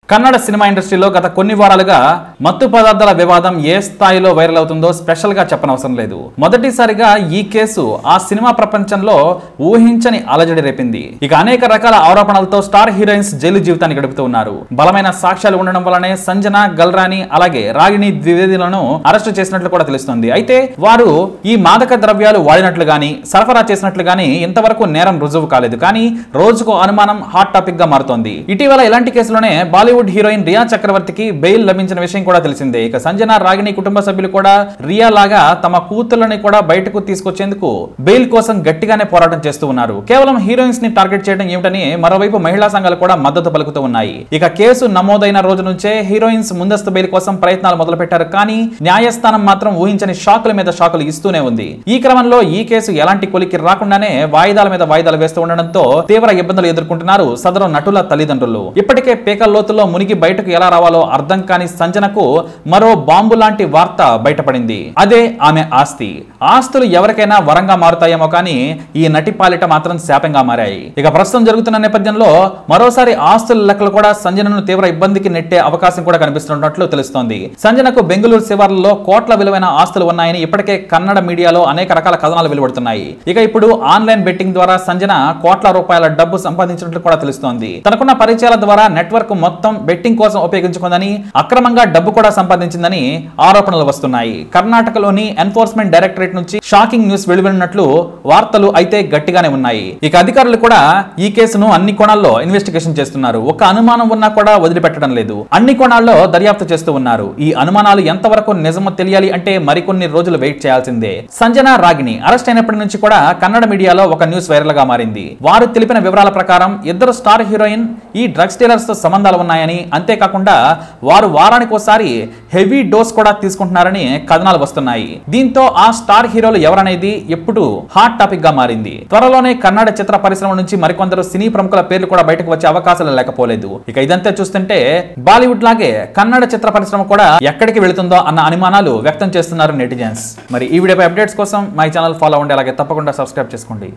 Kannada cinema ఇండస్ట్రీలో గత కొన్ని వారాలుగా మత్తు పదార్థాల వివాదం ఏ స్థాయిలో వైరల్ అవుతుందో స్పెషల్ గా చెప్పనవసరం లేదు మొదటిసారిగా ఈ కేసు ఆ సినిమా ప్రపంచంలో ఊహించని అలజడి రేపింది ఇక అనేక రకాల ఆరోపణలతో స్టార్ హీరోయిన్స్ జైలు జీవితాన్ని గడుపుతూ ఉన్నారు బలమైన సాక్ష్యాలు ఉండడం వల్లనే సంజన గల్రాని అలాగే రాగిణి ద్వివేదులను అరెస్టు చేసినట్లు కూడా తెలుస్తోంది అయితే వారు ఈ మాదక ద్రవ్యాలు వాడినట్లు గాని సరఫరా చేసినట్లు గాని ఇంతవరకు నేరం రుజువు కాలేదు కానీ రోజుకు అనుమానం హాట్ టాపిక్ గా మారుతోంది ఇటీవల ఇలాంటి కేసులోనే బాలీవుడ్ హీరోయిన్ రియా చక్రవర్తికి బెయిల్ లభించిన విషయం కూడా తెలిసిందే ఇక సంజన రాగిణి కుటుంబ సభ్యులు కూడా రియా లాగా తమ కూతుళ్ళని కూడా బయటకు తీసుకొచ్చేందుకు బెయిల్ కోసం గట్టిగానే పోరాటం చేస్తూ ఉన్నారు కేవలం హీరోయిన్స్ ని టార్గెట్ చేయడం ఏమిటని మరోవైపు మహిళా సంఘాలు కూడా మద్దతు పలుకుతూ ఉన్నాయి ఇక కేసు నమోదైన రోజు నుంచే హీరోయిన్స్ ముందస్తు బెయిల్ కోసం ప్రయత్నాలు మొదలుపెట్టారు కానీ న్యాయస్థానం మాత్రం ఊహించని షాకుల మీద షాకులు ఇస్తూనే ఉంది ఈ క్రమంలో ఈ కేసు ఎలాంటి కొలికి రాకుండానే వాయిదాల మీద వాయిదాలు వేస్తూ ఉండడంతో తీవ్ర ఇబ్బందులు ఎదుర్కొంటున్నారు సదరు నటుల తల్లిదండ్రులు ఇప్పటికే పేకల లోతుల్లో మునిగి బయటకు ఎలా రావాలో అర్థం కాని సంజనకు మరో బాంబు లాంటి వార్త బయటపడింది అదే ఆమె ఆస్తి ఆస్తులు ఎవరికైనా వరంగా మారుతాయేమో కానీ ఈ నటి పాలిట మాత్రం శాపంగా మారాయి ఇక ప్రస్తుతం జరుగుతున్న నేపథ్యంలో మరోసారి ఆస్తుల లెక్కలు కూడా సంజనను తీవ్ర ఇబ్బందికి నెట్టే అవకాశం కూడా కనిపిస్తున్నట్లు తెలుస్తోంది సంజనకు బెంగళూరు శివార్లలో కోట్ల విలువైన ఆస్తులు ఉన్నాయని ఇప్పటికే కన్నడ మీడియాలో అనేక రకాల కథనాలు వెలువడుతున్నాయి ఇక ఇప్పుడు ఆన్లైన్ బెట్టింగ్ ద్వారా సంజన కోట్ల రూపాయల డబ్బు సంపాదించినట్లు కూడా తెలుస్తోంది తనకున్న పరిచయాల ద్వారా నెట్వర్క్ మొత్తం బెట్టింగ్ కోసం ఉపయోగించుకుందని అక్రమంగా డబ్బు కూడా సంపాదించిందని ఆరోపణలు వస్తున్నాయి కర్ణాటకలోని ఎన్ఫోర్స్మెంట్ డైరెక్టరేట్ నుంచి షాకింగ్ న్యూస్ వెలువడినట్లు వార్తలు అయితే గట్టిగానే ఉన్నాయి ఇక అధికారులు కూడా ఈ కేసును అన్ని కోణాల్లో ఇన్వెస్టిగేషన్ చేస్తున్నారు ఒక అనుమానం ఉన్నా కూడా వదిలిపెట్టడం లేదు అన్ని కోణాల్లో దర్యాప్తు చేస్తూ ఉన్నారు ఈ అనుమానాలు ఎంతవరకు నిజమో తెలియాలి అంటే మరికొన్ని రోజులు వెయిట్ చేయాల్సిందే సంజన రాగిణి అరెస్ట్ అయినప్పటి నుంచి కూడా కన్నడ మీడియాలో ఒక న్యూస్ వైరల్ గా మారింది వారు తెలిపిన వివరాల ప్రకారం ఇద్దరు స్టార్ హీరోయిన్ ఈ డ్రగ్స్ డీలర్స్ తో సంబంధాలు ఉన్నాయని అంతేకాకుండా వారు వారానికి ఒకసారి హెవీ డోస్ కూడా తీసుకుంటున్నారని కథనాలు వస్తున్నాయి దీంతో ఆ స్టార్ హీరోలు ఎవరనేది ఎప్పుడు హాట్ టాపిక్ గా మారింది త్వరలోనే కన్నడ చిత్ర పరిశ్రమ నుంచి మరికొందరు సినీ ప్రముఖుల పేర్లు కూడా బయటకు వచ్చే అవకాశాలు లేకపోలేదు ఇక ఇదంతా చూస్తుంటే బాలీవుడ్ లాగే కన్నడ చిత్ర పరిశ్రమ కూడా ఎక్కడికి వెళుతుందో అన్న అనుమానాలు వ్యక్తం చేస్తున్నారు నెటిజన్స్ మరి ఈ వీడియోపై అప్డేట్స్ కోసం మై ఛానల్ ఫాలో అవ్వండి అలాగే తప్పకుండా సబ్స్క్రైబ్ చేసుకోండి